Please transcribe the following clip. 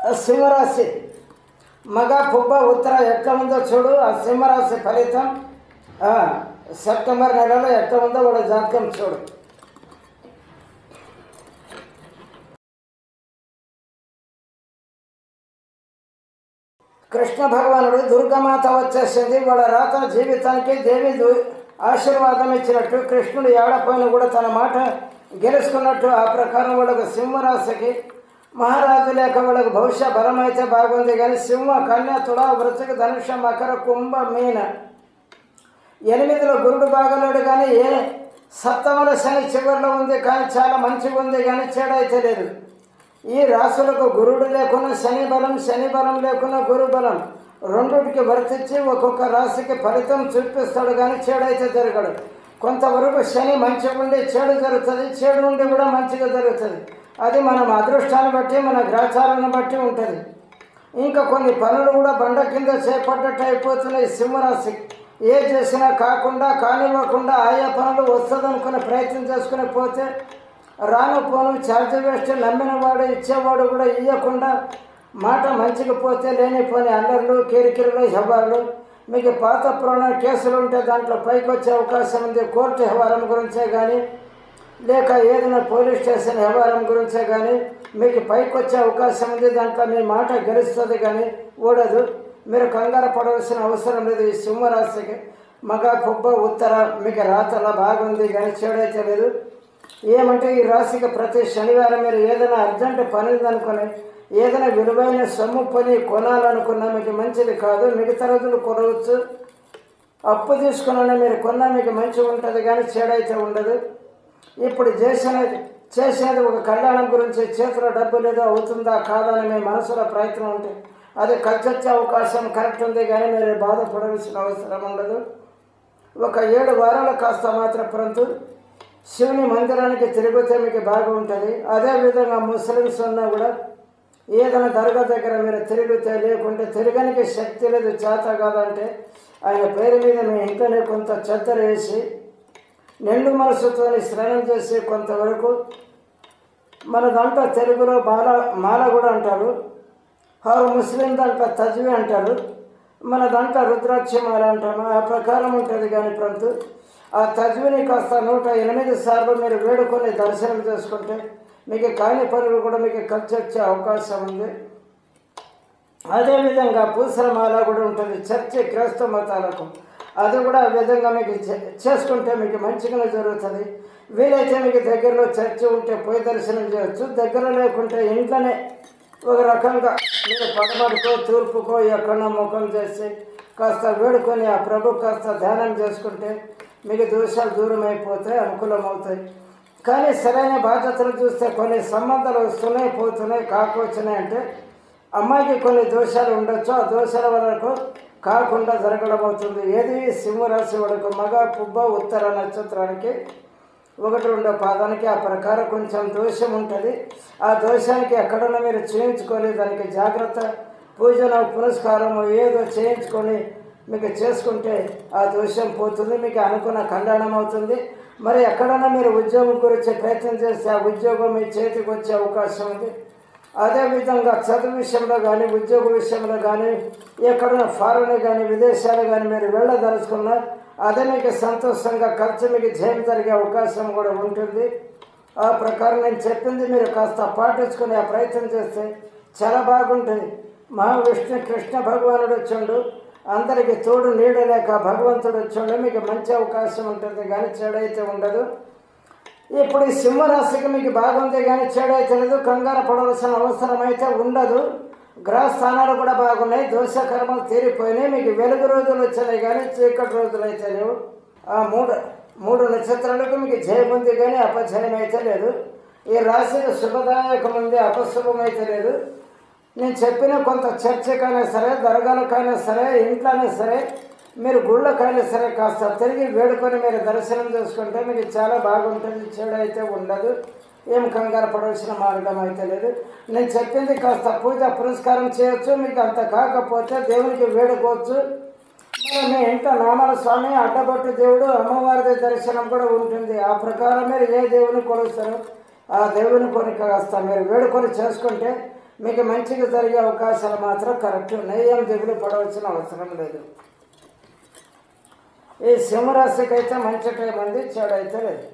సింహరాశి మగ పుబ్బ ఉత్తర ఎట్లా ఉందో చూడు ఆ సింహరాశి ఫలితం ఆ, సెప్టెంబర్ నెలలో ఎట్లా ఉందో వాడు జాతకం చూడు కృష్ణ భగవానుడు దుర్గమాత వచ్చేసింది వాళ్ళ రాత జీవితానికి దేవి దు- ఆశీర్వాదం ఇచ్చినట్టు కృష్ణుడు ఏడపైన కూడా తన మాట గెలుచుకున్నట్టు ఆ ప్రకారం వాళ్ళకు సింహరాశికి మహారాజు లేక వాళ్ళకు భవిష్య బలం అయితే బాగుంది కానీ సింహ కన్య తుల వృశ్చిక ధనుష మకర కుంభ మీన ఎనిమిదిలో గురుడు బాగలేడు కానీ ఏ సప్తమల శని చివరిలో ఉంది కానీ చాలా మంచిగా ఉంది కానీ చెడైతే లేదు ఈ రాశులకు గురుడు లేకున్నా శని బలం శని బలం లేకున్నా గురు బలం రెండుటికి వర్తించి ఒక్కొక్క రాశికి ఫలితం చూపిస్తాడు కానీ చెడైతే జరగడు కొంతవరకు శని మంచిగా ఉండి చెడు జరుగుతుంది చెడు ఉండి కూడా మంచిగా జరుగుతుంది అది మనం అదృష్టాన్ని బట్టి మన గ్రాచారాన్ని బట్టి ఉంటుంది ఇంకా కొన్ని పనులు కూడా బండ కింద చేపట్టట్టు అయిపోతున్నాయి సింహరాశి ఏ చేసినా కాకుండా కానివ్వకుండా ఆయా పనులు వస్తుందనుకునే ప్రయత్నం చేసుకుని పోతే రాను పోను ఛార్జ్ వేస్ట్ నమ్మిన వాడు ఇచ్చేవాడు కూడా ఇవ్వకుండా మాట మంచిగా పోతే లేనిపోని అల్లర్లు కిరికిరులు వ్యవహారాలు మీకు పాత పురాణ కేసులు ఉంటే దాంట్లో పైకి వచ్చే అవకాశం ఉంది కోర్టు వ్యవహారం గురించే కానీ లేక ఏదైనా పోలీస్ స్టేషన్ వ్యవహారం గురించే కానీ మీకు పైకి వచ్చే అవకాశం ఉంది దాంట్లో మీ మాట గెలుస్తుంది కానీ ఓడదు మీరు కంగారు పడవలసిన అవసరం లేదు ఈ సింహరాశికి మగ పుబ్బ ఉత్తర మీకు రాతల బాగుంది కానీ చెడైతే లేదు ఏమంటే ఈ రాశికి ప్రతి శనివారం మీరు ఏదైనా అర్జెంట్ పని ఉందనుకొని ఏదైనా విలువైన సొమ్ము పని కొనాలనుకున్నా మీకు మంచిది కాదు మిగతా రోజులు కొనవచ్చు అప్పు తీసుకున్నా మీరు కొన్నా మీకు మంచిగా ఉంటుంది కానీ చెడైతే ఉండదు ఇప్పుడు చేసినది చేసేది ఒక కళ్యాణం గురించి చేతిలో డబ్బు లేదో అవుతుందా కాదా అని మీ మనసులో ప్రయత్నం ఉంటే అది ఖర్చొచ్చే అవకాశం కరెక్ట్ ఉంది కానీ మీరు బాధపడవలసిన అవసరం ఉండదు ఒక ఏడు వారాలు కాస్త మాత్రం పరంతు శివుని మందిరానికి తిరిగితే మీకు బాగుంటుంది అదేవిధంగా ముస్లిమ్స్ ఉన్నా కూడా ఏదైనా దర్గా దగ్గర మీరు తిరిగితే లేకుంటే తిరగనికి శక్తి లేదు చేత కాదంటే ఆయన పేరు మీద మీ ఇంట్లోనే కొంత చెత్తర వేసి నిండు మనసుతో స్నానం చేసి కొంతవరకు మన దాంట్లో తెలుగులో మాల మాల కూడా అంటారు ఆరు ముస్లిం దాంట్లో తజ్వి అంటారు మన దాంట్లో రుద్రాక్ష మాల అంటాము ఆ ప్రకారం ఉంటుంది కానీ ప్రతి ఆ తజ్విని కాస్త నూట ఎనిమిది సార్లు మీరు వేడుకొని దర్శనం చేసుకుంటే మీకు కాని పనులు కూడా మీకు ఖర్చు వచ్చే అవకాశం ఉంది అదేవిధంగా పూసల మాల కూడా ఉంటుంది చర్చి క్రైస్తవ మతాలకు అది కూడా ఆ విధంగా మీకు చే- చేసుకుంటే మీకు మంచిగానే జరుగుతుంది వీలైతే మీకు దగ్గరలో చర్చి ఉంటే పోయి దర్శనం చేయొచ్చు దగ్గర లేకుంటే ఇంట్లోనే ఒక రకంగా మీరు పడమడుకో తూర్పుకో ఎక్కడో ముఖం చేసి కాస్త వేడుకొని ఆ ప్రభు కాస్త ధ్యానం చేసుకుంటే మీకు దోషాలు దూరం అయిపోతాయి అనుకూలం అవుతాయి కానీ సరైన బాధ్యతలు చూస్తే కొన్ని సంబంధాలు వస్తున్నాయి పోతున్నాయి కాకొచ్చినాయి అంటే అమ్మాయికి కొన్ని దోషాలు ఉండొచ్చు ఆ దోషాల వరకు కాకుండా జరగడం అవుతుంది ఏది సింహరాశి వరకు మగ పుబ్బ ఉత్తర నక్షత్రానికి ఒకటి రెండో పాదానికి ఆ ప్రకారం కొంచెం దోషం ఉంటుంది ఆ దోషానికి ఎక్కడన్నా మీరు చేయించుకొని దానికి జాగ్రత్త పూజన పునస్కారం ఏదో చేయించుకొని మీకు చేసుకుంటే ఆ దోషం పోతుంది మీకు అనుకున్న కళ్యాణం అవుతుంది మరి ఎక్కడన్నా మీరు ఉద్యోగం గురించి ప్రయత్నం చేస్తే ఆ ఉద్యోగం మీ చేతికి వచ్చే అవకాశం ఉంది అదేవిధంగా చదువు విషయంలో కానీ ఉద్యోగ విషయంలో కానీ ఎక్కడైనా ఫారెన్ కానీ విదేశాలు కానీ మీరు వెళ్ళదలుచుకున్నా అదే మీకు సంతోషంగా ఖర్చు మీకు జయం జరిగే అవకాశం కూడా ఉంటుంది ఆ ప్రకారం నేను చెప్పింది మీరు కాస్త పాటించుకునే ఆ ప్రయత్నం చేస్తే చాలా బాగుంటుంది మహావిష్ణు కృష్ణ భగవానుడు వచ్చాడు అందరికి తోడు నీడ లేక భగవంతుడు వచ్చాడు మీకు మంచి అవకాశం ఉంటుంది కానీ చెడైతే ఉండదు ఇప్పుడు ఈ సింహరాశికి మీకు బాగుంది కానీ చెడైతే లేదు కంగారు పడవలసిన అవసరం అయితే ఉండదు గ్రహ స్థానాలు కూడా బాగున్నాయి దోష కర్మలు తీరిపోయినాయి మీకు వెలుగు రోజులు వచ్చినాయి కానీ చీకటి రోజులు అయితే లేవు ఆ మూడు మూడు నక్షత్రాలకు మీకు జయం ఉంది కానీ అపజయం అయితే లేదు ఈ రాశికి శుభదాయకం ఉంది అపశుభం అయితే లేదు నేను చెప్పిన కొంత చర్చకైనా సరే దర్గాలకైనా సరే ఇంట్లోనే సరే మీరు గుళ్ళకైనా సరే కాస్త తిరిగి వేడుకొని మీరు దర్శనం చేసుకుంటే మీకు చాలా బాగుంటుంది చెడు అయితే ఉండదు ఏం కంగారు పడవలసిన మార్గం అయితే లేదు నేను చెప్పింది కాస్త పూజ పురస్కారం చేయొచ్చు మీకు అంత కాకపోతే దేవునికి వేడుకోవచ్చు మరి మీ ఇంట నామల స్వామి అడ్డబొట్టు దేవుడు అమ్మవారి దర్శనం కూడా ఉంటుంది ఆ ప్రకారం మీరు ఏ దేవుని కొలుస్తారు ఆ దేవుని కొని కాస్త మీరు వేడుకొని చేసుకుంటే మీకు మంచిగా జరిగే అవకాశాలు మాత్రం కరెక్ట్ ఉన్నాయి ఏం దిగులు పడవలసిన అవసరం లేదు ఈ సింహరాశికి అయితే మంచి టైం ఉంది చెడు అయితే లేదు